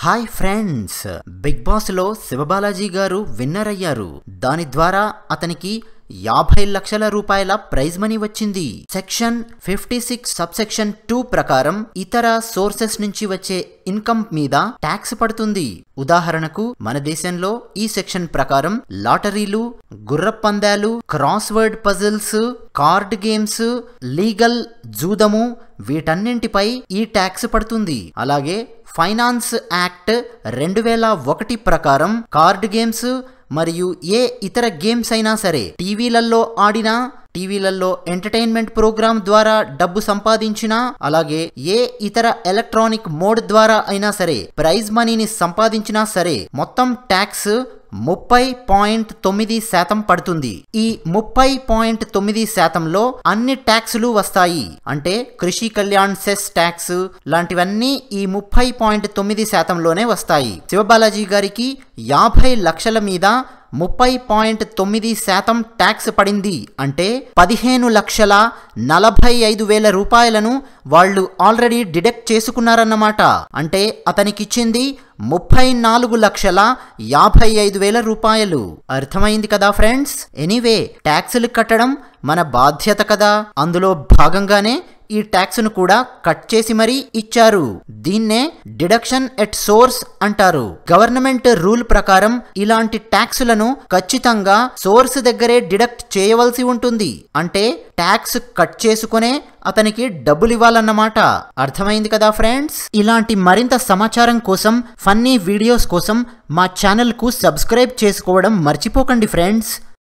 hi friends big boss లో శివబాలాజీ గారు winner అయ్యారు దాని ద్వారా అతనికి యాభై లక్షల రూపాయల ప్రైజ్ మనీ వచ్చింది section fifty six sub section two ప్రకారం ఇతర సోర్సెస్ నుంచి వచ్చే ఇన్కమ్ మీద ట్యాక్స్ పడుతుంది ఉదాహరణకు మన దేశంలో ఈ సెక్షన్ ప్రకారం లాటరీలు గుర్రప్ పందాలు crossword puzzles card games legal జూదము వీటన్నింటిపై ఈ ట్యాక్స్ పడుతుంది అలాగే ఫైనాన్స్ యాక్ట్ రెండు వేల ఒకటి ప్రకారం కార్డ్ గేమ్స్ మరియు ఏ ఇతర గేమ్స్ అయినా సరే టీవీలలో ఆడినా టీవీలలో ఎంటర్టైన్మెంట్ ప్రోగ్రామ్ ద్వారా డబ్బు సంపాదించినా అలాగే ఏ ఇతర ఎలక్ట్రానిక్ మోడ్ ద్వారా అయినా సరే ప్రైజ్ మనీని సంపాదించినా సరే మొత్తం ట్యాక్స్ ముప్పై పాయింట్ తొమ్మిది శాతం పడుతుంది ఈ ముప్పై పాయింట్ తొమ్మిది శాతంలో అన్ని ట్యాక్సులు వస్తాయి అంటే కృషి కళ్యాణ్ సెస్ ట్యాక్స్ లాంటివన్నీ ఈ ముప్పై పాయింట్ తొమ్మిది శాతంలోనే వస్తాయి శివబాలాజీ గారికి యాభై లక్షల మీద ముప్పై పాయింట్ తొమ్మిది శాతం ట్యాక్స్ పడింది అంటే పదిహేను లక్షల నలభై ఐదు వేల రూపాయలను వాళ్ళు ఆల్రెడీ డిడక్ట్ చేసుకున్నారన్నమాట అంటే అతనికిచ్చింది ముప్పై నాలుగు లక్షల యాభై ఐదు వేల రూపాయలు అర్థమైంది కదా ఫ్రెండ్స్ ఎనీవే ట్యాక్సులు కట్టడం మన బాధ్యత కదా అందులో భాగంగానే ఈ ట్యాక్స్ను కూడా కట్ చేసి మరీ ఇచ్చారు దీన్నే డిడక్షన్ ఎట్ సోర్స్ అంటారు గవర్నమెంట్ రూల్ ప్రకారం ఇలాంటి ట్యాక్సులను ఖచ్చితంగా సోర్స్ దగ్గరే డిడక్ట్ చేయవలసి ఉంటుంది అంటే ట్యాక్స్ కట్ చేసుకునే అతనికి డబ్బులు ఇవ్వాలన్నమాట అర్థమైంది కదా ఫ్రెండ్స్ ఇలాంటి మరింత సమాచారం కోసం ఫన్నీ వీడియోస్ కోసం మా ఛానల్కు సబ్స్క్రైబ్ చేసుకోవడం మర్చిపోకండి ఫ్రెండ్స్